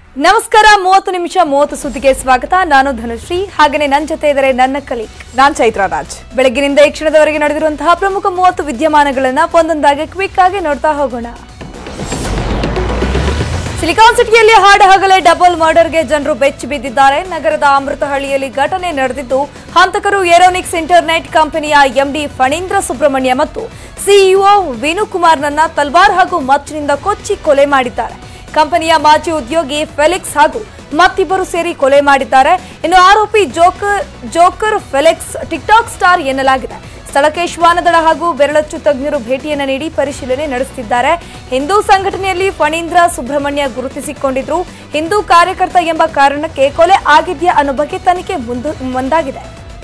ನಮಸ್ಕಾರ ಮೂವತ್ತು ನಿಮಿಷ ಮೂವತ್ತು ಸುದ್ದಿಗೆ ಸ್ವಾಗತ ನಾನು ಧನುಶ್ರೀ ಹಾಗೆಯೇ ನನ್ನ ಜೊತೆ ಇದ್ದಾರೆ ನನ್ನ ಕಲಿ ನಾನ್ ಚೈತ್ರ ರಾಜ್ ಬೆಳಗ್ಗಿನಿಂದ ಈ ಕ್ಷಣದವರೆಗೆ ನಡೆದಿರುವಂತಹ ಪ್ರಮುಖ ಮೂವತ್ತು ವಿದ್ಯಮಾನಗಳನ್ನ ಒಂದೊಂದಾಗಿ ಕ್ವಿಕ್ ಆಗಿ ನೋಡ್ತಾ ಹೋಗೋಣ ಸಿಲಿಕಾನ್ ಸಿಟಿಯಲ್ಲಿ ಹಾಡ ಹಗಲೇ ಡಬಲ್ ಮರ್ಡರ್ಗೆ ಜನರು ಬೆಚ್ಚಿ ಬಿದ್ದಿದ್ದಾರೆ ನಗರದ ಅಮೃತಹಳ್ಳಿಯಲ್ಲಿ ಘಟನೆ ನಡೆದಿದ್ದು ಹಂತಕರು ಏರೋನಿಕ್ಸ್ ಇಂಟರ್ನೆಟ್ ಕಂಪನಿಯ ಎಂಡಿ ಫಣೀಂದ್ರ ಸುಬ್ರಹ್ಮಣ್ಯ ಮತ್ತು ಸಿಇಒ ವಿನುಕುಮಾರ್ನನ್ನ ತಲ್ವಾರ್ ಹಾಗೂ ಮಚ್ಚಿನಿಂದ ಕೊಚ್ಚಿ ಕೊಲೆ ಮಾಡಿದ್ದಾರೆ ಕಂಪನಿಯ ಮಾಜಿ ಉದ್ಯೋಗಿ ಫೆಲಿಕ್ಸ್ ಹಾಗೂ ಮತ್ತಿಬ್ಬರು ಸೇರಿ ಕೊಲೆ ಮಾಡಿದ್ದಾರೆ ಇನ್ನು ಆರೋಪಿ Joker Joker Felix TikTok star ಎನ್ನಲಾಗಿದೆ ಸ್ಥಳಕ್ಕೆ ಶ್ವಾನದಳ ಹಾಗೂ ಬೆರಳಚ್ಚು ತಜ್ಞರು ಭೇಟಿಯನ್ನು ನೀಡಿ ಪರಿಶೀಲನೆ ನಡೆಸುತ್ತಿದ್ದಾರೆ ಹಿಂದೂ ಸಂಘಟನೆಯಲ್ಲಿ ಫಣೀಂದ್ರ ಸುಬ್ರಹ್ಮಣ್ಯ ಗುರುತಿಸಿಕೊಂಡಿದ್ರು ಹಿಂದೂ ಕಾರ್ಯಕರ್ತ ಎಂಬ ಕಾರಣಕ್ಕೆ ಕೊಲೆ ಆಗಿದೆಯಾ ಅನ್ನೋ ಬಗ್ಗೆ ತನಿಖೆ ಮುಂದು ಮುಂದಾಗಿದೆ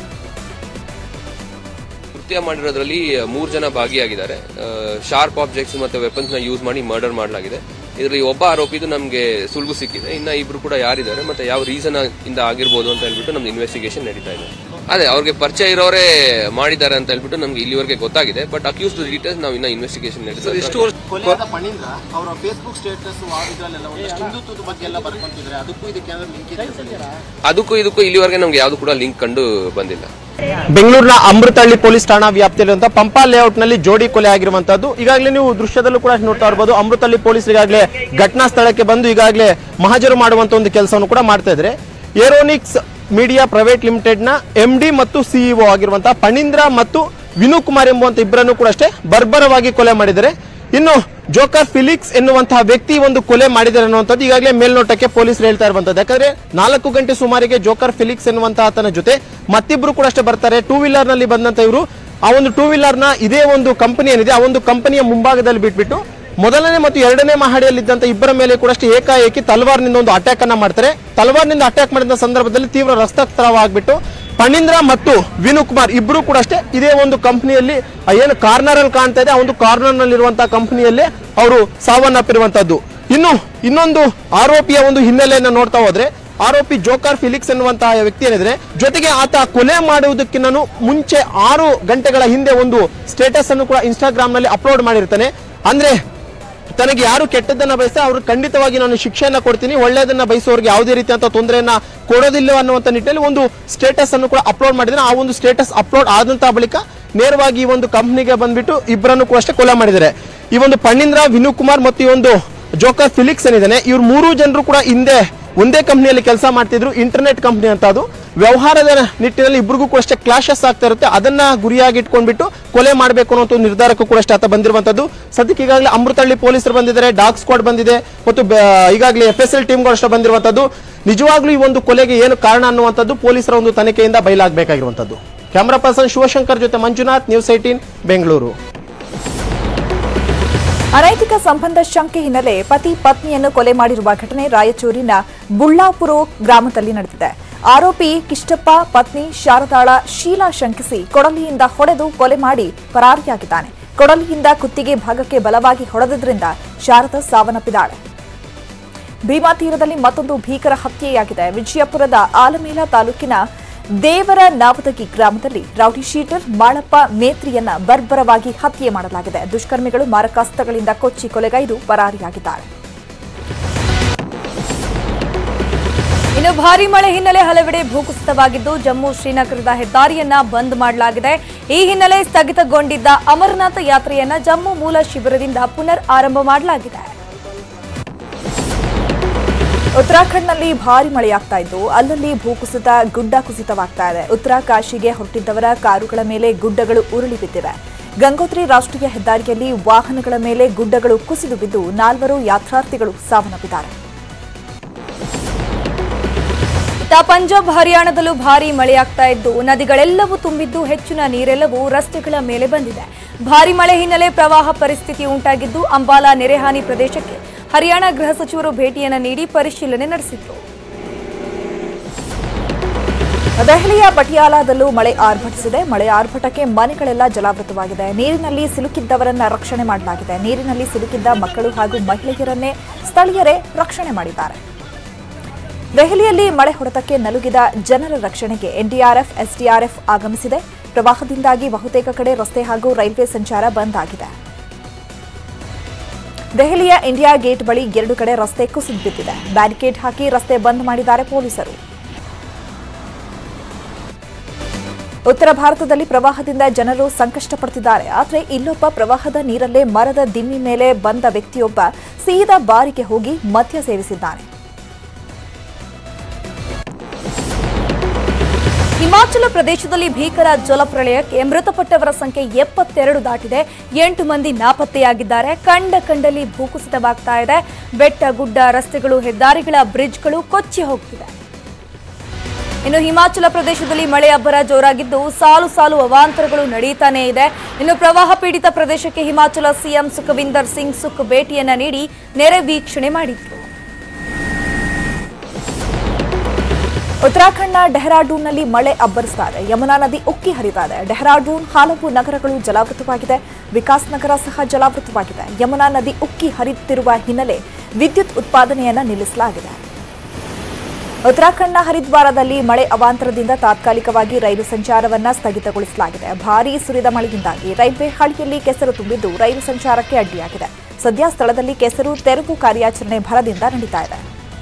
ಕೃತ್ಯ ಮಾಡಿರೋದ್ರಲ್ಲಿ ಮೂರು ಜನ ಭಾಗಿಯಾಗಿದ್ದಾರೆ ಶಾರ್ಪ್ ಆಬ್ಜೆಕ್ಟ್ಸ್ ಮತ್ತೆ ವೆಪನ್ಸ್ ನ ಯೂಸ್ ಮಾಡಿ ಮರ್ಡರ್ ಮಾಡಲಾಗಿದೆ ಇದರಲ್ಲಿ ಒಬ್ಬ ಆರೋಪಿದು ನಮಗೆ ಸುಳ್ಳು ಸಿಕ್ಕಿದೆ ಇನ್ನ ಇಬ್ರು ಕೂಡ ಯಾರಿದ್ದಾರೆ ಮತ್ತೆ ಯಾವ ರೀಸನ್ ಇಂದ ಆಗಿರ್ಬೋದು ಅಂತ ಹೇಳ್ಬಿಟ್ಟು ನಮ್ದು ಇನ್ವೆಸ್ಟಿಗೇಷನ್ ನಡೀತಾ ಇದೆ ಅದೇ ಅವ್ರಿಗೆ ಪರಿಚಯ ಇರೋರೇ ಮಾಡಿದ್ದಾರೆ ಅಂತ ಹೇಳ್ಬಿಟ್ಟು ನಮ್ಗೆ ಇಲ್ಲಿವರೆಗೆ ಗೊತ್ತಾಗಿದೆ ಬಟ್ ಅಕ್ಯೂಸ್ಡ್ ಡೀಟೇಲ್ಸ್ ನಾವು ಇನ್ನ ಇನ್ವೆಸ್ಟಿಗೇಷನ್ ನಡೀತಾ ಎಷ್ಟು ಕೊಲೆಯಾದ ಫಣೀಂದ್ರ ಅವರ ಫೇಸ್ಬುಕ್ ಸ್ಟೇಟಸ್ ಇದರಲ್ಲೆಲ್ಲ ಒಂದಷ್ಟು ಹಿಂದುತ್ವದ ಬಗ್ಗೆ ಎಲ್ಲ ಬರ್ಕೊಂತಿದ್ರೆ ಅದಕ್ಕೂ ಇದಕ್ಕೆ ಏನಾದ್ರು ಲಿಂಕ್ ಇದೆ ಅನ್ಸುತ್ತೆ? ಅದಕ್ಕೂ ಇದಕ್ಕೂ ಇಲ್ಲಿವರೆಗೆ ನಮ್ಗೆ ಯಾವ್ದು ಕೂಡ ಲಿಂಕ್ ಕಂಡು ಬಂದಿಲ್ಲ ಬೆಂಗಳೂರಿನ ಅಮೃತಹಳ್ಳಿ ಪೊಲೀಸ್ ಠಾಣಾ ವ್ಯಾಪ್ತಿಯಲ್ಲಿರುವಂತಹ ಪಂಪಾ ಲೇಔಟ್ ನಲ್ಲಿ ಜೋಡಿ ಕೊಲೆ ಆಗಿರುವಂತದ್ದು ಈಗಾಗಲೇ ನೀವು ದೃಶ್ಯದಲ್ಲೂ ಕೂಡ ನೋಡ್ತಾ ಇರಬಹುದು ಅಮೃತಹಳ್ಳಿ ಪೊಲೀಸ್ ಈಗಾಗಲೇ ಘಟನಾ ಸ್ಥಳಕ್ಕೆ ಬಂದು ಈಗಾಗಲೇ ಮಹಾಜರು ಮಾಡುವಂತ ಒಂದು ಕೆಲಸವನ್ನು ಕೂಡ ಮಾಡ್ತಾ ಇದ್ದಾರೆ ಏರೋನಿಕ್ಸ್ ಮೀಡಿಯಾ ಪ್ರೈವೇಟ್ ಲಿಮಿಟೆಡ್ ನ ಎಂ ಡಿ ಮತ್ತು ಸಿಇಒ ಆಗಿರುವಂತಹ ಫಣೀಂದ್ರ ಮತ್ತು ವಿನು ಕುಮಾರ್ ಎಂಬುವಂತ ಇಬ್ಬರನ್ನು ಕೂಡ ಅಷ್ಟೇ ಬರ್ಬರವಾಗಿ ಕೊಲೆ ಮಾಡಿದ್ದಾರೆ ಇನ್ನು ಜೋಕರ್ ಫಿಲಿಕ್ಸ್ ಎನ್ನುವಂತಹ ವ್ಯಕ್ತಿ ಒಂದು ಕೊಲೆ ಮಾಡಿದ್ದಾರೆ ಅನ್ನುವಂಥದ್ದು ಈಗಾಗಲೇ ಮೇಲ್ನೋಟಕ್ಕೆ ಪೊಲೀಸರು ಹೇಳ್ತಾ ಇರುವಂತದ್ದು ಯಾಕಂದ್ರೆ ನಾಲ್ಕು ಗಂಟೆ ಸುಮಾರಿಗೆ ಜೋಕರ್ ಫಿಲಿಕ್ಸ್ ಎನ್ನುವಂತಹ ಆತನ ಜೊತೆ ಮತ್ತಿಬ್ರು ಕೂಡ ಅಷ್ಟೇ ಬರ್ತಾರೆ ಟೂ ವೀಲರ್ ನಲ್ಲಿ ಬಂದಂತ ಇವರು ಆ ಒಂದು ಟೂ ವೀಲರ್ ನ ಇದೇ ಒಂದು ಕಂಪನಿ ಏನಿದೆ ಆ ಒಂದು ಕಂಪನಿಯ ಮುಂಭಾಗದಲ್ಲಿ ಬಿಟ್ಬಿಟ್ಟು ಮೊದಲನೇ ಮತ್ತು ಎರಡನೇ ಮಹಡಿಯಲ್ಲಿದ್ದಂತ ಇಬ್ಬರ ಮೇಲೆ ಕೂಡ ಅಷ್ಟೇ ಏಕಾಏಕಿ ತಲವಾರ್ನಿಂದ ಒಂದು ಅಟ್ಯಾಕ್ ಅನ್ನ ಮಾಡ್ತಾರೆ ತಲವಾರ್ನಿಂದ ಅಟ್ಯಾಕ್ ಮಾಡಿದ ಸಂದರ್ಭದಲ್ಲಿ ತೀವ್ರ ರಕ್ತಸ್ರಾವವಾಗ್ಬಿಟ್ಟು ಫಣೀಂದ್ರ ಮತ್ತು ವಿನು ಕುಮಾರ್ ಇಬ್ರು ಕೂಡ ಅಷ್ಟೇ ಇದೇ ಒಂದು ಕಂಪನಿಯಲ್ಲಿ ಏನು ಕಾರ್ನರ್ ಅಲ್ಲಿ ಕಾಣ್ತಾ ಇದೆ ಆ ಒಂದು ಕಾರ್ನರ್ ನಲ್ಲಿರುವಂತಹ ಕಂಪನಿಯಲ್ಲಿ ಅವರು ಸಾವನ್ನಪ್ಪಿರುವಂತದ್ದು ಇನ್ನು ಇನ್ನೊಂದು ಆರೋಪಿಯ ಒಂದು ಹಿನ್ನೆಲೆಯನ್ನ ನೋಡ್ತಾ ಹೋದ್ರೆ ಆರೋಪಿ ಜೋಕಾರ್ ಫಿಲಿಕ್ಸ್ ಎನ್ನುವಂತಹ ವ್ಯಕ್ತಿ ಏನಿದ್ರೆ ಜೊತೆಗೆ ಆತ ಕೊಲೆ ಮಾಡುವುದಕ್ಕಿಂತ ಮುಂಚೆ ಆರು ಗಂಟೆಗಳ ಹಿಂದೆ ಒಂದು ಸ್ಟೇಟಸ್ ಅನ್ನು ಕೂಡ ಇನ್ಸ್ಟಾಗ್ರಾಮ್ ನಲ್ಲಿ ಅಪ್ಲೋಡ್ ಮಾಡಿರ್ತಾನೆ ಅಂದ್ರೆ ತನಗೆ ಯಾರು ಕೆಟ್ಟದ್ದನ್ನ ಬಯಸ್ತಾರೆ ಅವ್ರಿಗೆ ಖಂಡಿತವಾಗಿ ನಾನು ಶಿಕ್ಷೆಯನ್ನ ಕೊಡ್ತೀನಿ ಒಳ್ಳೆಯದನ್ನ ಬಯಸೋರಿಗೆ ಯಾವುದೇ ರೀತಿಯಂತ ತೊಂದರೆಯನ್ನ ಕೊಡೋದಿಲ್ಲ ಅನ್ನುವಂತ ನಿಟ್ಟಿನಲ್ಲಿ ಒಂದು ಸ್ಟೇಟಸ್ ಅನ್ನು ಕೂಡ ಅಪ್ಲೋಡ್ ಮಾಡಿದ್ರೆ ಆ ಒಂದು ಸ್ಟೇಟಸ್ ಅಪ್ಲೋಡ್ ಆದಂತಹ ಬಳಿಕ ನೇರವಾಗಿ ಈ ಒಂದು ಕಂಪ್ನಿಗೆ ಬಂದ್ಬಿಟ್ಟು ಇಬ್ಬರನ್ನು ಕೂಡ ಅಷ್ಟೇ ಕೊಲೆ ಮಾಡಿದ್ದಾರೆ ಈ ಒಂದು ಪಣ್ಣೀಂದ್ರ ವಿನು ಕುಮಾರ್ ಮತ್ತು ಈ ಒಂದು ಜೋಕರ್ ಫಿಲಿಕ್ಸ್ ಏನಿದ್ದಾನೆ ಇವ್ರು ಮೂರು ಜನರು ಕೂಡ ಹಿಂದೆ ಒಂದೇ ಕಂಪ್ನಿಯಲ್ಲಿ ಕೆಲಸ ಮಾಡ್ತಿದ್ರು ಇಂಟರ್ನೆಟ್ ಕಂಪ್ನಿ ಅಂತ ಅದು ವ್ಯವಹಾರದ ನಿಟ್ಟಿನಲ್ಲಿ ಇಬ್ಬರಿಗೂ ಕೂಡ ಅಷ್ಟೇ ಕ್ಲಾಶಸ್ ಆಗ್ತಾ ಇರುತ್ತೆ ಅದನ್ನ ಗುರಿಯಾಗಿ ಇಟ್ಕೊಂಡ್ಬಿಟ್ಟು ಕೊಲೆ ಮಾಡಬೇಕು ಅನ್ನೋ ಒಂದು ನಿರ್ಧಾರಕ್ಕೂ ಕೂಡ ಅಷ್ಟೇ ಆತ ಬಂದಿರುವಂತದ್ದು ಸದ್ಯಕ್ಕೆ ಈಗಾಗಲೇ ಅಮೃತಹಳ್ಳಿ ಪೊಲೀಸರು ಬಂದಿದ್ದಾರೆ ಡಾಗ್ ಸ್ಕ್ವಾಡ್ ಬಂದಿದೆ ಮತ್ತು ಬ- ಈಗಾಗಲೇ ಎಫ್ ಎಸ್ ಎಲ್ ಟೀಮ್ಗಳು ಅಷ್ಟೇ ಬಂದಿರುವಂತದ್ದು ನಿಜವಾಗ್ಲೂ ಈ ಒಂದು ಕೊಲೆಗೆ ಏನು ಕಾರಣ ಅನ್ನುವಂಥದ್ದು ಪೊಲೀಸರ ಒಂದು ತನಿಖೆಯಿಂದ ಬಯಲಾಗಬೇಕಾಗಿರುವಂತದ್ದು ಕ್ಯಾಮರಾ ಪರ್ಸನ್ ಶಿವಶಂಕರ್ ಜೊತೆ ಮಂಜುನಾಥ್ ನ್ಯೂಸ್ ಏಟೀನ್ ಬೆಂಗಳೂರು ಅನೈತಿಕ ಸಂಬಂಧ ಶಂಕೆ ಹಿನ್ನೆಲೆ ಪತಿ ಪತ್ನಿಯನ್ನು ಕೊಲೆ ಮಾಡಿರುವ ಘಟನೆ ರಾಯಚೂರಿನ ಬುಳ್ಳಾಪುರ ಗ್ರಾಮದಲ್ಲಿ ನಡೆದಿದೆ ಆರೋಪಿ ಕಿಷ್ಟಪ್ಪ ಪತ್ನಿ ಶಾರದಾಳ ಶೀಲಾ ಶಂಕಿಸಿ ಕೊಡಲಿಯಿಂದ ಹೊಡೆದು ಕೊಲೆ ಮಾಡಿ ಪರಾರಿಯಾಗಿದ್ದಾನೆ ಕೊಡಲಿಯಿಂದ ಕುತ್ತಿಗೆ ಭಾಗಕ್ಕೆ ಬಲವಾಗಿ ಹೊಡೆದಿದ್ದರಿಂದ ಶಾರದಾ ಸಾವನ್ನಪ್ಪಿದ್ದಾಳೆ ಭೀಮಾ ತೀರದಲ್ಲಿ ಮತ್ತೊಂದು ಭೀಕರ ಹತ್ಯೆಯಾಗಿದೆ ವಿಜಯಪುರದ ಆಲಮೇಲ ತಾಲೂಕಿನ ದೇವರ ನಾವದಗಿ ಗ್ರಾಮದಲ್ಲಿ ರೌಡಿ ಶೀಟರ್ ಮಾಳಪ್ಪ ಮೇತ್ರಿಯನ್ನ ಬರ್ಬರವಾಗಿ ಹತ್ಯೆ ಮಾಡಲಾಗಿದೆ ದುಷ್ಕರ್ಮಿಗಳು ಮಾರಕಾಸ್ತ್ರಗಳಿಂದ ಕೊಚ್ಚಿ ಕೊಲೆಗೈದು ಪರಾರಿಯಾಗಿದ್ದಾರೆ ಇನ್ನು ಭಾರಿ ಮಳೆ ಹಿನ್ನೆಲೆ ಹಲವೆಡೆ ಭೂಕುಸಿತವಾಗಿದ್ದು ಜಮ್ಮು ಶ್ರೀನಗರದ ಹೆದ್ದಾರಿಯನ್ನ ಬಂದ್ ಮಾಡಲಾಗಿದೆ ಈ ಹಿನ್ನೆಲೆ ಸ್ಥಗಿತಗೊಂಡಿದ್ದ ಅಮರನಾಥ ಯಾತ್ರೆಯನ್ನ ಜಮ್ಮು ಮೂಲ ಶಿಬಿರದಿಂದ ಪುನರ್ ಆರಂಭ ಮಾಡಲಾಗಿದೆ ಉತ್ತರಾಖಂಡ್ನಲ್ಲಿ ಭಾರಿ ಮಳೆಯಾಗ್ತಾ ಇದ್ದು ಅಲ್ಲಲ್ಲಿ ಭೂಕುಸಿತ ಗುಡ್ಡ ಕುಸಿತವಾಗ್ತಾ ಇದೆ ಉತ್ತರಾಕಾಶಿಗೆ ಹೊರಟಿದ್ದವರ ಕಾರುಗಳ ಮೇಲೆ ಗುಡ್ಡಗಳು ಉರುಳಿ ಬಿದ್ದಿವೆ ಗಂಗೋತ್ರಿ ರಾಷ್ಟ್ರೀಯ ಹೆದ್ದಾರಿಯಲ್ಲಿ ವಾಹನಗಳ ಮೇಲೆ ಗುಡ್ಡಗಳು ಕುಸಿದು ಬಿದ್ದು ನಾಲ್ವರು ಯಾತ್ರಾರ್ಥಿಗಳು ಸಾವನ್ನಪ್ಪಿದ್ದಾರೆ ಇತ್ತ ಪಂಜಾಬ್ ಹರಿಯಾಣದಲ್ಲೂ ಭಾರಿ ಮಳೆಯಾಗ್ತಾ ಇದ್ದು ನದಿಗಳೆಲ್ಲವೂ ತುಂಬಿದ್ದು ಹೆಚ್ಚಿನ ನೀರೆಲ್ಲವೂ ರಸ್ತೆಗಳ ಮೇಲೆ ಬಂದಿದೆ ಭಾರಿ ಮಳೆ ಹಿನ್ನೆಲೆ ಪ್ರವಾಹ ಪರಿಸ್ಥಿತಿ ಉಂಟಾಗಿದ್ದು ಅಂಬಾಲಾ ನೆರೆಹಾನಿ ಪ್ರದೇಶಕ್ಕೆ ಹರಿಯಾಣ ಗೃಹ ಸಚಿವರು ಭೇಟಿಯನ್ನು ನೀಡಿ ಪರಿಶೀಲನೆ ನಡೆಸಿದ್ರು ದೆಹಲಿಯ ಪಟಿಯಾಲಾದಲ್ಲೂ ಮಳೆ ಆರ್ಭಟಿಸಿದೆ ಮಳೆ ಆರ್ಭಟಕ್ಕೆ ಮನೆಗಳೆಲ್ಲ ಜಲಾವೃತವಾಗಿದೆ ನೀರಿನಲ್ಲಿ ಸಿಲುಕಿದ್ದವರನ್ನ ರಕ್ಷಣೆ ಮಾಡಲಾಗಿದೆ ನೀರಿನಲ್ಲಿ ಸಿಲುಕಿದ್ದ ಮಕ್ಕಳು ಹಾಗೂ ಮಹಿಳೆಯರನ್ನೇ ಸ್ಥಳೀಯರೇ ರಕ್ಷಣೆ ಮಾಡಿದ್ದಾರೆ ದೆಹಲಿಯಲ್ಲಿ ಮಳೆ ಹೊಡೆತಕ್ಕೆ ನಲುಗಿದ ಜನರ ರಕ್ಷಣೆಗೆ ಎನ್ಡಿಆರ್ಎಫ್ ಎಸ್ಡಿಆರ್ಎಫ್ ಆಗಮಿಸಿದೆ ಪ್ರವಾಹದಿಂದಾಗಿ ಬಹುತೇಕ ಕಡೆ ರಸ್ತೆ ಹಾಗೂ ರೈಲ್ವೆ ಸಂಚಾರ ಬಂದ್ ಆಗಿದೆ ದೆಹಲಿಯ ಇಂಡಿಯಾ ಗೇಟ್ ಬಳಿ ಎರಡು ಕಡೆ ರಸ್ತೆ ಕುಸಿದು ಬಿದ್ದಿದೆ ಬ್ಯಾರಿಕೇಡ್ ಹಾಕಿ ರಸ್ತೆ ಬಂದ್ ಮಾಡಿದ್ದಾರೆ ಪೊಲೀಸರು ಉತ್ತರ ಭಾರತದಲ್ಲಿ ಪ್ರವಾಹದಿಂದ ಜನರು ಸಂಕಷ್ಟ ಪಡ್ತಿದ್ದಾರೆ ಆದರೆ ಇಲ್ಲೊಬ್ಬ ಪ್ರವಾಹದ ನೀರಲ್ಲೇ ಮರದ ದಿಮ್ಮಿ ಮೇಲೆ ಬಂದ ವ್ಯಕ್ತಿಯೊಬ್ಬ ಸೀದಾ ಬಾರಿಗೆ ಹೋಗಿ ಮದ್ಯ ಸೇವಿಸಿದ್ದಾನೆ ಹಿಮಾಚಲ ಪ್ರದೇಶದಲ್ಲಿ ಭೀಕರ ಜಲಪ್ರಳಯಕ್ಕೆ ಮೃತಪಟ್ಟವರ ಸಂಖ್ಯೆ ಎಪ್ಪತ್ತೆರಡು ದಾಟಿದೆ ಎಂಟು ಮಂದಿ ನಾಪತ್ತೆಯಾಗಿದ್ದಾರೆ ಕಂಡ ಕಂಡಲ್ಲಿ ಭೂಕುಸಿತವಾಗ್ತಾ ಇದೆ ಬೆಟ್ಟ ಗುಡ್ಡ ರಸ್ತೆಗಳು ಹೆದ್ದಾರಿಗಳ ಬ್ರಿಡ್ಜ್ಗಳು ಕೊಚ್ಚಿ ಹೋಗ್ತಿದೆ ಇನ್ನು ಹಿಮಾಚಲ ಪ್ರದೇಶದಲ್ಲಿ ಮಳೆ ಅಬ್ಬರ ಜೋರಾಗಿದ್ದು ಸಾಲು ಸಾಲು ಅವಾಂತರಗಳು ನಡೀತಾನೇ ಇದೆ ಇನ್ನು ಪ್ರವಾಹ ಪೀಡಿತ ಪ್ರದೇಶಕ್ಕೆ ಹಿಮಾಚಲ ಸಿಎಂ ಸುಖವಿಂದರ್ ಸಿಂಗ್ ಸುಖ್ ಭೇಟಿಯನ್ನ ನೀಡಿ ನೆರೆ ವೀಕ್ಷಣೆ ಮಾಡಿದ್ರು ಉತ್ತರಾಖಂಡ್ನ ಡೆಹ್ರಾಡೂನ್ನಲ್ಲಿ ಮಳೆ ಅಬ್ಬರಿಸ್ತಾ ಇದೆ ಯಮುನಾ ನದಿ ಉಕ್ಕಿ ಹರಿತಾ ಇದೆ ಡೆಹ್ರಾಡೂನ್ ಹಲವು ನಗರಗಳು ಜಲಾವೃತವಾಗಿದೆ ವಿಕಾಸ್ ನಗರ ಸಹ ಜಲಾವೃತವಾಗಿದೆ ಯಮುನಾ ನದಿ ಉಕ್ಕಿ ಹರಿಯುತ್ತಿರುವ ಹಿನ್ನೆಲೆ ವಿದ್ಯುತ್ ಉತ್ಪಾದನೆಯನ್ನ ನಿಲ್ಲಿಸಲಾಗಿದೆ ಉತ್ತರಾಖಂಡ್ನ ಹರಿದ್ವಾರದಲ್ಲಿ ಮಳೆ ಅವಾಂತರದಿಂದ ತಾತ್ಕಾಲಿಕವಾಗಿ ರೈಲು ಸಂಚಾರವನ್ನ ಸ್ಥಗಿತಗೊಳಿಸಲಾಗಿದೆ ಭಾರೀ ಸುರಿದ ಮಳೆಯಿಂದಾಗಿ ರೈಲ್ವೆ ಹಳಿಯಲ್ಲಿ ಕೆಸರು ತುಂಬಿದ್ದು ರೈಲು ಸಂಚಾರಕ್ಕೆ ಅಡ್ಡಿಯಾಗಿದೆ ಸದ್ಯ ಸ್ಥಳದಲ್ಲಿ ಕೆಸರು ತೆರವು ಕಾರ್ಯಾಚರಣೆ ಭರದಿಂದ ನಡೀತಾ ಇದೆ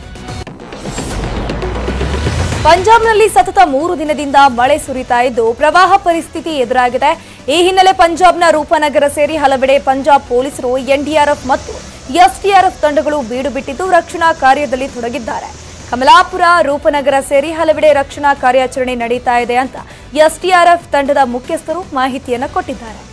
ಪಂಜಾಬ್ನಲ್ಲಿ ಸತತ ಮೂರು ದಿನದಿಂದ ಮಳೆ ಸುರಿತಾ ಇದ್ದು ಪ್ರವಾಹ ಪರಿಸ್ಥಿತಿ ಎದುರಾಗಿದೆ ಈ ಹಿನ್ನೆಲೆ ಪಂಜಾಬ್ನ ರೂಪನಗರ ಸೇರಿ ಹಲವೆಡೆ ಪಂಜಾಬ್ ಪೊಲೀಸರು ಎನ್ಡಿಆರ್ಎಫ್ ಮತ್ತು ಎಸ್ಡಿಆರ್ಎಫ್ ತಂಡಗಳು ಬೀಡು ಬಿಟ್ಟಿದ್ದು ರಕ್ಷಣಾ ಕಾರ್ಯದಲ್ಲಿ ತೊಡಗಿದ್ದಾರೆ ಕಮಲಾಪುರ ರೂಪನಗರ ಸೇರಿ ಹಲವೆಡೆ ರಕ್ಷಣಾ ಕಾರ್ಯಾಚರಣೆ ನಡೀತಾ ಇದೆ ಅಂತ ಎಸ್ಡಿಆರ್ಎಫ್ ತಂಡದ ಮುಖ್ಯಸ್ಥರು ಮಾಹಿತಿಯನ್ನು ಕೊಟ್ಟಿದ್ದಾರೆ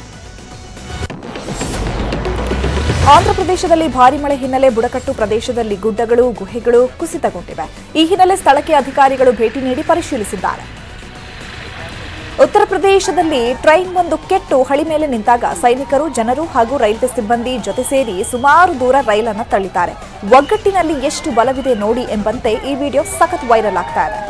ಆಂಧ್ರಪ್ರದೇಶದಲ್ಲಿ ಭಾರಿ ಮಳೆ ಹಿನ್ನೆಲೆ ಬುಡಕಟ್ಟು ಪ್ರದೇಶದಲ್ಲಿ ಗುಡ್ಡಗಳು ಗುಹೆಗಳು ಕುಸಿತಗೊಂಡಿವೆ ಈ ಹಿನ್ನೆಲೆ ಸ್ಥಳಕ್ಕೆ ಅಧಿಕಾರಿಗಳು ಭೇಟಿ ನೀಡಿ ಪರಿಶೀಲಿಸಿದ್ದಾರೆ ಉತ್ತರ ಪ್ರದೇಶದಲ್ಲಿ ಟ್ರೈನ್ ಒಂದು ಕೆಟ್ಟು ಹಳಿ ಮೇಲೆ ನಿಂತಾಗ ಸೈನಿಕರು ಜನರು ಹಾಗೂ ರೈಲ್ವೆ ಸಿಬ್ಬಂದಿ ಜೊತೆ ಸೇರಿ ಸುಮಾರು ದೂರ ರೈಲನ್ನು ತಳ್ಳಿದ್ದಾರೆ ಒಗ್ಗಟ್ಟಿನಲ್ಲಿ ಎಷ್ಟು ಬಲವಿದೆ ನೋಡಿ ಎಂಬಂತೆ ಈ ವಿಡಿಯೋ ಸಖತ್ ವೈರಲ್ ಆಗ್ತಾ ಇದೆ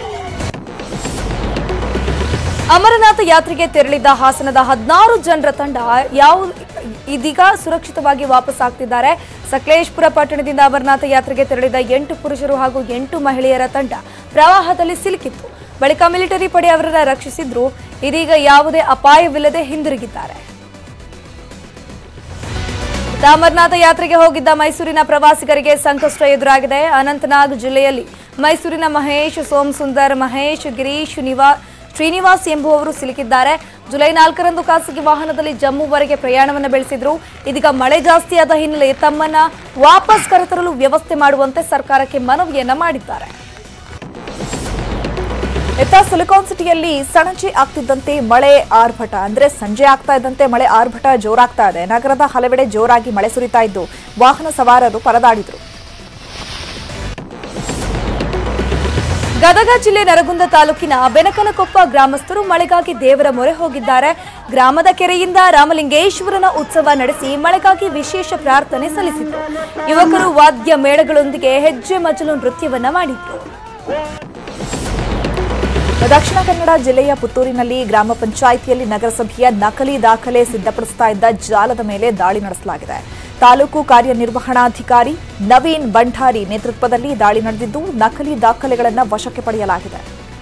ಅಮರನಾಥ ಯಾತ್ರೆಗೆ ತೆರಳಿದ್ದ ಹಾಸನದ ಹದಿನಾರು ಜನರ ತಂಡ ಯಾವ ಇದೀಗ ಸುರಕ್ಷಿತವಾಗಿ ವಾಪಸ್ ಆಗ್ತಿದ್ದಾರೆ ಸಕಲೇಶ್ಪುರ ಪಟ್ಟಣದಿಂದ ಅಮರನಾಥ ಯಾತ್ರೆಗೆ ತೆರಳಿದ ಎಂಟು ಪುರುಷರು ಹಾಗೂ ಎಂಟು ಮಹಿಳೆಯರ ತಂಡ ಪ್ರವಾಹದಲ್ಲಿ ಸಿಲುಕಿತ್ತು ಬಳಿಕ ಮಿಲಿಟರಿ ಪಡೆ ಅವರನ್ನ ರಕ್ಷಿಸಿದ್ರು ಇದೀಗ ಯಾವುದೇ ಅಪಾಯವಿಲ್ಲದೆ ಹಿಂದಿರುಗಿದ್ದಾರೆ ಇತ್ತ ಅಮರನಾಥ ಯಾತ್ರೆಗೆ ಹೋಗಿದ್ದ ಮೈಸೂರಿನ ಪ್ರವಾಸಿಗರಿಗೆ ಸಂಕಷ್ಟ ಎದುರಾಗಿದೆ ಅನಂತನಾಗ್ ಜಿಲ್ಲೆಯಲ್ಲಿ ಮೈಸೂರಿನ ಮಹೇಶ್ ಸೋಮಸುಂದರ್ ಮಹೇಶ್ ಗಿರೀಶ್ ನಿವಾ ಶ್ರೀನಿವಾಸ್ ಎಂಬುವವರು ಸಿಲುಕಿದ್ದಾರೆ ಜುಲೈ ನಾಲ್ಕರಂದು ಖಾಸಗಿ ವಾಹನದಲ್ಲಿ ಜಮ್ಮುವರೆಗೆ ಪ್ರಯಾಣವನ್ನು ಬೆಳೆಸಿದ್ರು ಇದೀಗ ಮಳೆ ಜಾಸ್ತಿಯಾದ ಹಿನ್ನೆಲೆ ತಮ್ಮನ್ನ ವಾಪಸ್ ಕರೆತರಲು ವ್ಯವಸ್ಥೆ ಮಾಡುವಂತೆ ಸರ್ಕಾರಕ್ಕೆ ಮನವಿಯನ್ನ ಮಾಡಿದ್ದಾರೆ ಇತ್ತ ಸಿಲಿಕಾನ್ ಸಿಟಿಯಲ್ಲಿ ಸಣಜಿ ಆಗ್ತಿದ್ದಂತೆ ಮಳೆ ಆರ್ಭಟ ಅಂದ್ರೆ ಸಂಜೆ ಆಗ್ತಾ ಇದ್ದಂತೆ ಮಳೆ ಆರ್ಭಟ ಜೋರಾಗ್ತಾ ಇದೆ ನಗರದ ಹಲವೆಡೆ ಜೋರಾಗಿ ಮಳೆ ಸುರಿತಾ ಇದ್ದು ವಾಹನ ಸವಾರರು ಪರದಾಡಿದ್ರು ಗದಗ ಜಿಲ್ಲೆ ನರಗುಂದ ತಾಲೂಕಿನ ಬೆನಕನಕೊಪ್ಪ ಗ್ರಾಮಸ್ಥರು ಮಳೆಗಾಗಿ ದೇವರ ಮೊರೆ ಹೋಗಿದ್ದಾರೆ ಗ್ರಾಮದ ಕೆರೆಯಿಂದ ರಾಮಲಿಂಗೇಶ್ವರನ ಉತ್ಸವ ನಡೆಸಿ ಮಳೆಗಾಗಿ ವಿಶೇಷ ಪ್ರಾರ್ಥನೆ ಸಲ್ಲಿಸಿದ್ರು ಯುವಕರು ವಾದ್ಯ ಮೇಳಗಳೊಂದಿಗೆ ಹೆಜ್ಜೆ ಮಜಲು ನೃತ್ಯವನ್ನ ಮಾಡಿದ್ರು ದಕ್ಷಿಣ ಕನ್ನಡ ಜಿಲ್ಲೆಯ ಪುತ್ತೂರಿನಲ್ಲಿ ಗ್ರಾಮ ಪಂಚಾಯಿತಿಯಲ್ಲಿ ನಗರಸಭೆಯ ನಕಲಿ ದಾಖಲೆ ಸಿದ್ಧಪಡಿಸ್ತಾ ಇದ್ದ ಜಾಲದ ಮೇಲೆ ದಾಳಿ ನಡೆಸಲಾಗಿದೆ ತಾಲೂಕು ಕಾರ್ಯನಿರ್ವಹಣಾಧಿಕಾರಿ ನವೀನ್ ಭಂಡಾರಿ ನೇತೃತ್ವದಲ್ಲಿ ದಾಳಿ ನಡೆದಿದ್ದು ನಕಲಿ ದಾಖಲೆಗಳನ್ನು ವಶಕ್ಕೆ ಪಡೆಯಲಾಗಿದೆ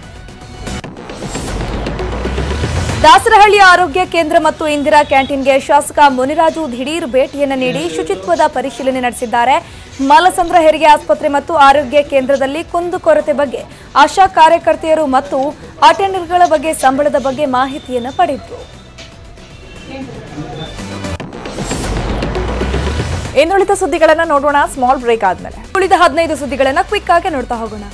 ದಾಸರಹಳ್ಳಿ ಆರೋಗ್ಯ ಕೇಂದ್ರ ಮತ್ತು ಇಂದಿರಾ ಕ್ಯಾಂಟೀನ್ಗೆ ಶಾಸಕ ಮುನಿರಾಜು ದಿಢೀರ್ ಭೇಟಿಯನ್ನು ನೀಡಿ ಶುಚಿತ್ವದ ಪರಿಶೀಲನೆ ನಡೆಸಿದ್ದಾರೆ ಮಲಸಂದ್ರ ಹೆರಿಗೆ ಆಸ್ಪತ್ರೆ ಮತ್ತು ಆರೋಗ್ಯ ಕೇಂದ್ರದಲ್ಲಿ ಕುಂದುಕೊರತೆ ಬಗ್ಗೆ ಆಶಾ ಕಾರ್ಯಕರ್ತೆಯರು ಮತ್ತು ಅಟೆಂಡರ್ಗಳ ಬಗ್ಗೆ ಸಂಬಳದ ಬಗ್ಗೆ ಮಾಹಿತಿಯನ್ನು ಪಡೆದರು ಇನ್ನುಳಿದ ಸುದ್ದಿಗಳನ್ನು ನೋಡೋಣ ಸ್ಮಾಲ್ ಬ್ರೇಕ್ ಆದ್ಮೇಲೆ ಉಳಿದ ಹದಿನೈದು ಸುದ್ದಿಗಳನ್ನ ಕ್ವಿಕ್ ಆಗಿ ನೋಡ್ತಾ ಹೋಗೋಣ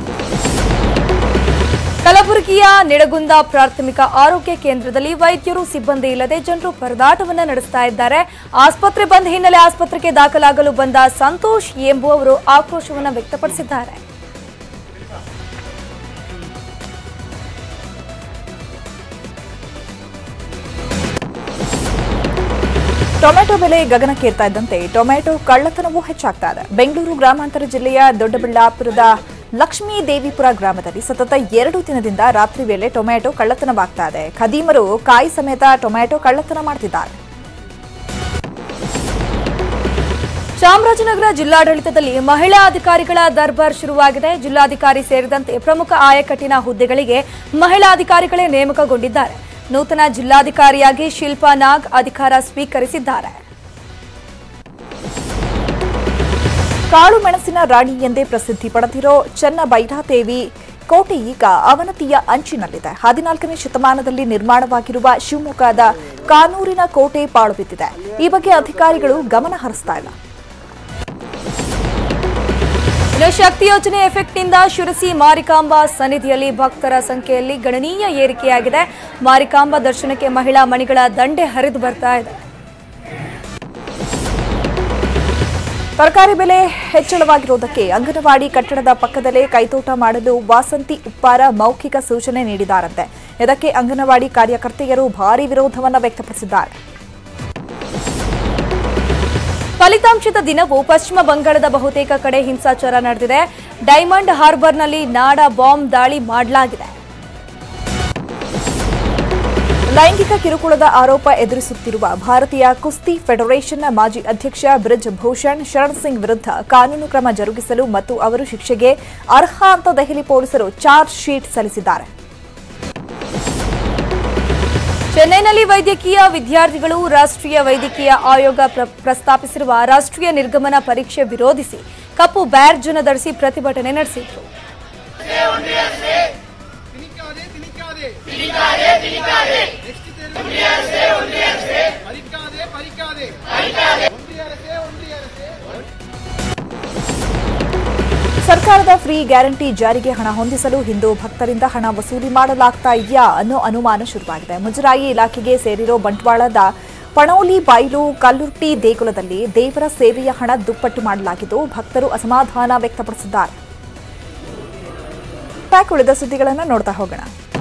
ಕಲಬುರಗಿಯ ನಿಡಗುಂದ ಪ್ರಾಥಮಿಕ ಆರೋಗ್ಯ ಕೇಂದ್ರದಲ್ಲಿ ವೈದ್ಯರು ಸಿಬ್ಬಂದಿ ಇಲ್ಲದೆ ಜನರು ಪರದಾಟವನ್ನ ನಡೆಸ್ತಾ ಇದ್ದಾರೆ ಆಸ್ಪತ್ರೆ ಬಂದ್ ಹಿನ್ನೆಲೆ ಆಸ್ಪತ್ರೆಗೆ ದಾಖಲಾಗಲು ಬಂದ ಸಂತೋಷ್ ಎಂಬುವವರು ಆಕ್ರೋಶವನ್ನ ವ್ಯಕ್ತಪಡಿಸಿದ್ದಾರೆ ಟೊಮೆಟೊ ಬೆಲೆ ಗಗನಕ್ಕೇರ್ತಾ ಇದ್ದಂತೆ ಟೊಮೆಟೊ ಕಳ್ಳತನವೂ ಹೆಚ್ಚಾಗ್ತಾ ಇದೆ ಬೆಂಗಳೂರು ಗ್ರಾಮಾಂತರ ಜಿಲ್ಲೆಯ ದೊಡ್ಡಬಳ್ಳಾಪುರದ ಲಕ್ಷ್ಮೀ ದೇವಿಪುರ ಗ್ರಾಮದಲ್ಲಿ ಸತತ ಎರಡು ದಿನದಿಂದ ರಾತ್ರಿ ವೇಳೆ ಟೊಮೆಟೊ ಕಳ್ಳತನವಾಗ್ತಾ ಇದೆ ಖದೀಮರು ಕಾಯಿ ಸಮೇತ ಟೊಮೆಟೊ ಕಳ್ಳತನ ಮಾಡ್ತಿದ್ದಾರೆ ಚಾಮರಾಜನಗರ ಜಿಲ್ಲಾಡಳಿತದಲ್ಲಿ ಮಹಿಳಾ ಅಧಿಕಾರಿಗಳ ದರ್ಬಾರ್ ಶುರುವಾಗಿದೆ ಜಿಲ್ಲಾಧಿಕಾರಿ ಸೇರಿದಂತೆ ಪ್ರಮುಖ ಆಯಕಟ್ಟಿನ ಹುದ್ದೆಗಳಿಗೆ ಮಹಿಳಾ ಅಧಿಕಾರಿಗಳೇ ನೇಮಕಗೊಂಡಿದ್ದಾರೆ ನೂತನ ಜಿಲ್ಲಾಧಿಕಾರಿಯಾಗಿ ಶಿಲ್ಪಾ ನಾಗ್ ಅಧಿಕಾರ ಸ್ವೀಕರಿಸಿದ್ದಾರೆ ಕಾಳು ಮೆಣಸಿನ ರಾಣಿ ಎಂದೇ ಪ್ರಸಿದ್ಧಿ ಪಡೆದಿರೋ ಚೆನ್ನಬೈರಾದೇವಿ ಕೋಟೆ ಈಗ ಅವನತಿಯ ಅಂಚಿನಲ್ಲಿದೆ ಹದಿನಾಲ್ಕನೇ ಶತಮಾನದಲ್ಲಿ ನಿರ್ಮಾಣವಾಗಿರುವ ಶಿವಮೊಗ್ಗದ ಕಾನೂರಿನ ಕೋಟೆ ಪಾಳು ಬಿದ್ದಿದೆ ಈ ಬಗ್ಗೆ ಅಧಿಕಾರಿಗಳು ಗಮನ ಹರಿಸ್ತಾ ಇಲ್ಲ ಇನ್ನು ಶಕ್ತಿ ಯೋಜನೆ ಎಫೆಕ್ಟ್ನಿಂದ ಶಿರಸಿ ಮಾರಿಕಾಂಬಾ ಸನ್ನಿಧಿಯಲ್ಲಿ ಭಕ್ತರ ಸಂಖ್ಯೆಯಲ್ಲಿ ಗಣನೀಯ ಏರಿಕೆಯಾಗಿದೆ ಮಾರಿಕಾಂಬಾ ದರ್ಶನಕ್ಕೆ ಮಹಿಳಾ ಮಣಿಗಳ ದಂಡೆ ಹರಿದು ಬರ್ತಾ ಇದೆ ತರಕಾರಿ ಬೆಲೆ ಹೆಚ್ಚಳವಾಗಿರುವುದಕ್ಕೆ ಅಂಗನವಾಡಿ ಕಟ್ಟಡದ ಪಕ್ಕದಲ್ಲೇ ಕೈತೋಟ ಮಾಡಲು ವಾಸಂತಿ ಉಪ್ಪಾರ ಮೌಖಿಕ ಸೂಚನೆ ನೀಡಿದ್ದಾರಂತೆ ಇದಕ್ಕೆ ಅಂಗನವಾಡಿ ಕಾರ್ಯಕರ್ತೆಯರು ಭಾರೀ ವಿರೋಧವನ್ನು ವ್ಯಕ್ತಪಡಿಸಿದ್ದಾರೆ ಫಲಿತಾಂಶದ ದಿನವೂ ಪಶ್ಚಿಮ ಬಂಗಾಳದ ಬಹುತೇಕ ಕಡೆ ಹಿಂಸಾಚಾರ ನಡೆದಿದೆ ಡೈಮಂಡ್ ಹಾರ್ಬರ್ನಲ್ಲಿ ನಾಡ ಬಾಂಬ್ ದಾಳಿ ಮಾಡಲಾಗಿದೆ ಲೈಂಗಿಕ ಕಿರುಕುಳದ ಆರೋಪ ಎದುರಿಸುತ್ತಿರುವ ಭಾರತೀಯ ಕುಸ್ತಿ ಫೆಡರೇಷನ್ನ ಮಾಜಿ ಅಧ್ಯಕ್ಷ ಬ್ರಿಜ್ ಭೂಷಣ್ ಶರಣ್ ಸಿಂಗ್ ವಿರುದ್ಧ ಕಾನೂನು ಕ್ರಮ ಜರುಗಿಸಲು ಮತ್ತು ಅವರು ಶಿಕ್ಷೆಗೆ ಅರ್ಹ ಅಂತ ದೆಹಲಿ ಪೊಲೀಸರು ಚಾರ್ಜ್ ಶೀಟ್ ಸಲ್ಲಿಸಿದ್ದಾರೆ ಚೆನ್ನೈನಲ್ಲಿ ವೈದ್ಯಕೀಯ ವಿದ್ಯಾರ್ಥಿಗಳು ರಾಷ್ಟ್ರೀಯ ವೈದ್ಯಕೀಯ ಆಯೋಗ ಪ್ರ- ಪ್ರಸ್ತಾಪಿಸಿರುವ ರಾಷ್ಟ್ರೀಯ ನಿರ್ಗಮನ ಪರೀಕ್ಷೆ ವಿರೋಧಿಸಿ ಕಪ್ಪು ಬ್ಯಾಡ್ಜ್ ಅನ್ನು ಧರಿಸಿ ಪ್ರತಿಭಟನೆ ನಡೆಸಿದ್ರು ಸರ್ಕಾರದ ಫ್ರೀ ಗ್ಯಾರಂಟಿ ಜಾರಿಗೆ ಹಣ ಹೊಂದಿಸಲು ಹಿಂದೂ ಭಕ್ತರಿಂದ ಹಣ ವಸೂಲಿ ಮಾಡಲಾಗ್ತಾ ಇದೆಯಾ ಅನ್ನೋ ಅನುಮಾನ ಶುರುವಾಗಿದೆ ಮುಜರಾಯಿ ಇಲಾಖೆಗೆ ಸೇರಿರೋ ಬಂಟ್ವಾಳದ ಪಣೋಲಿ ಬೈಲು ಕಲ್ಲುರ್ಟಿ ದೇಗುಲದಲ್ಲಿ ದೇವರ ಸೇವೆಯ ಹಣ ದುಪ್ಪಟ್ಟು ಮಾಡಲಾಗಿದ್ದು ಭಕ್ತರು ಅಸಮಾಧಾನ ವ್ಯಕ್ತಪಡಿಸಿದ್ದಾರೆ ಪ್ಯಾಕ್ ಉಳಿದ ಸುದ್ದಿಗಳನ್ನು ನೋಡ್ತಾ ಹೋಗೋಣ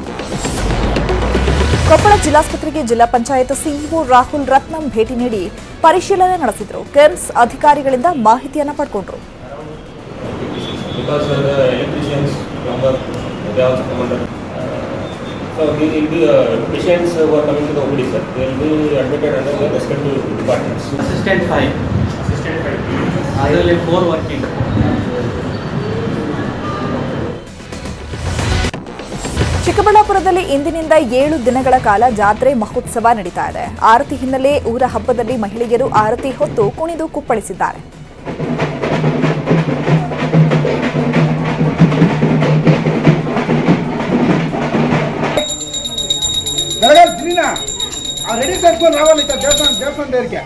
ಕೊಪ್ಪಳ ಜಿಲ್ಲಾಸ್ಪತ್ರೆಗೆ ಜಿಲ್ಲಾ ಪಂಚಾಯತ್ ಸಿಇಒ ರಾಹುಲ್ ರತ್ನಂ ಭೇಟಿ ನೀಡಿ ಪರಿಶೀಲನೆ ನಡೆಸಿದರು ಕೆಮ್ಸ್ ಅಧಿಕಾರಿಗಳಿಂದ ಮಾಹಿತಿಯನ್ನು ಪಡ್ಕೊಂಡ್ರು because uh, the electricians, plumber, they also come under. Uh, so the, the uh, patients who are coming to the OPD, sir, they will be admitted under the respective departments. Assistant five Assistant five. ಅದರಲ್ಲಿ four working ಚಿಕ್ಕಬಳ್ಳಾಪುರದಲ್ಲಿ ಇಂದಿನಿಂದ ಏಳು ದಿನಗಳ ಕಾಲ ಜಾತ್ರೆ ಮಹೋತ್ಸವ ನಡೀತಾ ಇದೆ ಆರತಿ ಹಿನ್ನೆಲೆ ಊರ ಹಬ್ಬದಲ್ಲಿ ಮಹಿಳೆಯರು ಆರತಿ ಹೊತ್ತು ಕುಣಿದು ಕುಪ್ಪಳಿಸಿದ್ದಾರೆ ಬೆಳಗಾವಿ ದಿನ ಆ ರೆಡಿ ತರ್ಸ್ಕೊಂಡು ರಾವಲ್ ಇತ್ತ ದೇವಸ್ಥಾನ ದೇವಸ್ಥಾನ ದೇವರಿಗೆ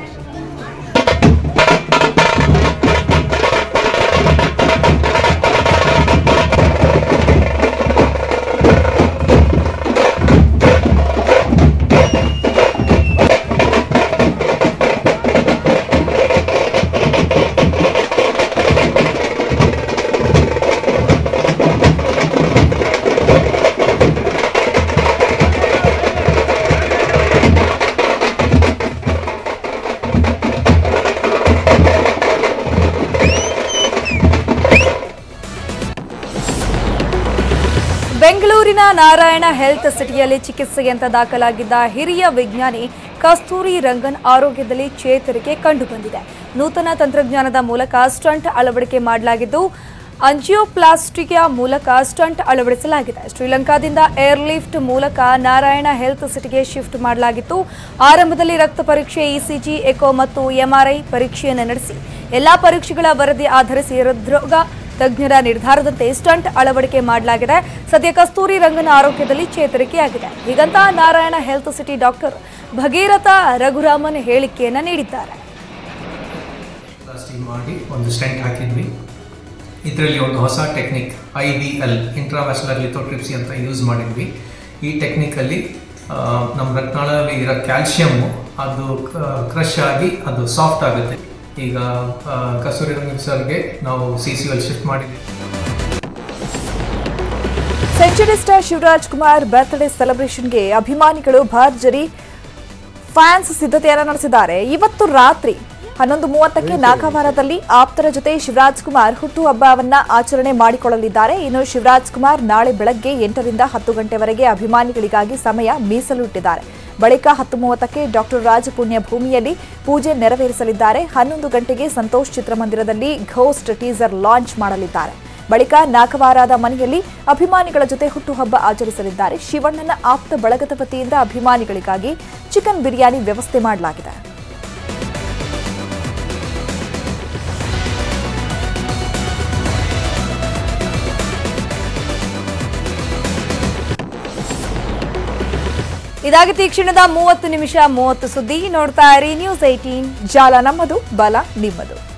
ಬೆಂಗಳೂರಿನ ನಾರಾಯಣ ಹೆಲ್ತ್ ಸಿಟಿಯಲ್ಲಿ ಚಿಕಿತ್ಸೆಯಂತ ದಾಖಲಾಗಿದ್ದ ಹಿರಿಯ ವಿಜ್ಞಾನಿ ಕಸ್ತೂರಿ ರಂಗನ್ ಆರೋಗ್ಯದಲ್ಲಿ ಚೇತರಿಕೆ ಕಂಡುಬಂದಿದೆ ನೂತನ ತಂತ್ರಜ್ಞಾನದ ಮೂಲಕ ಸ್ಟಂಟ್ ಅಳವಡಿಕೆ ಮಾಡಲಾಗಿದ್ದು ಅಂಜಿಯೋಪ್ಲಾಸ್ಟಿಯ ಮೂಲಕ ಸ್ಟಂಟ್ ಅಳವಡಿಸಲಾಗಿದೆ ಶ್ರೀಲಂಕಾದಿಂದ ಏರ್ಲಿಫ್ಟ್ ಮೂಲಕ ನಾರಾಯಣ ಹೆಲ್ತ್ ಸಿಟಿಗೆ ಶಿಫ್ಟ್ ಮಾಡಲಾಗಿತ್ತು ಆರಂಭದಲ್ಲಿ ರಕ್ತ ಪರೀಕ್ಷೆ ಇಸಿಜಿ ಎಕೋ ಮತ್ತು ಎಂಆರ್ಐ ಪರೀಕ್ಷೆಯನ್ನು ನಡೆಸಿ ಎಲ್ಲಾ ಪರೀಕ್ಷೆಗಳ ವರದಿ ಆಧರಿಸಿ ಹೃದ್ರೋಗ ತಜ್ಞರ ನಿರ್ಧಾರದಂತೆ ಸ್ಟಂಟ್ ಅಳವಡಿಕೆ ಮಾಡಲಾಗಿದೆ ಸದ್ಯ ಕಸ್ತೂರಿ ರಂಗನ ಆರೋಗ್ಯದಲ್ಲಿ ಚೇತರಿಕೆಯಾಗಿದೆ ಹೀಗಂತ Narayana health city doctor Bhagiratha Raghuraman ಹೇಳಿಕೆಯನ್ನ ನೀಡಿದ್ದಾರೆ ಪ್ಲಾಸ್ಟಿಕ್ ಮಾಡಿ ಒಂದು ಸ್ಟೆಂಟ್ ಹಾಕಿದ್ವಿ ಇದರಲ್ಲಿ ಒಂದು ಹೊಸ technique I V L intravascular lithotripsy ಅಂತ ಯೂಸ್ ಮಾಡಿದ್ವಿ ಈ ಟೆಕ್ನಿಕಲ್ಲಿ ನಮ್ಮ ರಕ್ತನಾಳದಲ್ಲಿ ಇರೋ ಕ್ಯಾಲ್ಶಿಯಮ್ಮು ಅದು ಕ್ರಶ್ ಆಗಿ ಅದು ಸಾಫ್ಟ್ ಆಗುತ್ತೆ ಈಗ ಆ, ಕಸ್ತೂರಿ ರಂಗನ್ ಸರ್ಗೆ ನಾವು ಸಿ ಸಿ ಎಲ್ ಶಿಫ್ಟ್ ಮಾಡಿದ್ವಿ century star Shivaraj Kumar birthday ಸೆಲೆಬ್ರೇಷನ್ಗೆ ಅಭಿಮಾನಿಗಳು ಭರ್ಜರಿ ಫ್ಯಾನ್ಸ್ ಸಿದ್ಧತೆಯನ್ನು ನಡೆಸಿದ್ದಾರೆ ಇವತ್ತು ರಾತ್ರಿ ಹನ್ನೊಂದು ಮೂವತ್ತಕ್ಕೆ ನಾಗವಾರದಲ್ಲಿ ಆಪ್ತರ ಜೊತೆ ಶಿವರಾಜ್ ಕುಮಾರ್ ಹುಟ್ಟುಹಬ್ಬವನ್ನ ಆಚರಣೆ ಮಾಡಿಕೊಳ್ಳಲಿದ್ದಾರೆ ಇನ್ನು ಶಿವರಾಜ್ ಕುಮಾರ್ ನಾಳೆ ಬೆಳಗ್ಗೆ ಎಂಟರಿಂದ ಹತ್ತು ಗಂಟೆವರೆಗೆ ಅಭಿಮಾನಿಗಳಿಗಾಗಿ ಸಮಯ ಮೀಸಲಿಟ್ಟಿದ್ದಾರೆ ಬಳಿಕ ಹತ್ತು ಮೂವತ್ತಕ್ಕೆ ಡಾಕ್ಟರ್ ರಾಜ ಪುಣ್ಯ ಭೂಮಿಯಲ್ಲಿ ಪೂಜೆ ನೆರವೇರಿಸಲಿದ್ದಾರೆ ಹನ್ನೊಂದು ಗಂಟೆಗೆ ಸಂತೋಷ್ ಚಿತ್ರಮಂದಿರದಲ್ಲಿ ಘೋಸ್ಟ್ ಟೀಸರ್ ಲಾಂಚ್ ಮಾಡಲಿದ್ದಾರೆ ಬಳಿಕ ನಾಗವಾರದ ಮನೆಯಲ್ಲಿ ಅಭಿಮಾನಿಗಳ ಜೊತೆ ಹುಟ್ಟುಹಬ್ಬ ಆಚರಿಸಲಿದ್ದಾರೆ ಶಿವಣ್ಣನ ಆಪ್ತ ಬಳಗದ ವತಿಯಿಂದ ಅಭಿಮಾನಿಗಳಿಗಾಗಿ ಚಿಕನ್ ಬಿರಿಯಾನಿ ವ್ಯವಸ್ಥೆ ಮಾಡಲಾಗಿದೆ ಇದಾಗಿತ್ತು ಈ ಕ್ಷಣದ ಮೂವತ್ತು ನಿಮಿಷ ಮೂವತ್ತು ಸುದ್ದಿ ನೋಡ್ತಾ ಇರಿ ನ್ಯೂಸ್ ಏಟೀನ್ ಜಾಲ ನಮ್ಮದು ಬಲ ನಿಮ್ಮದು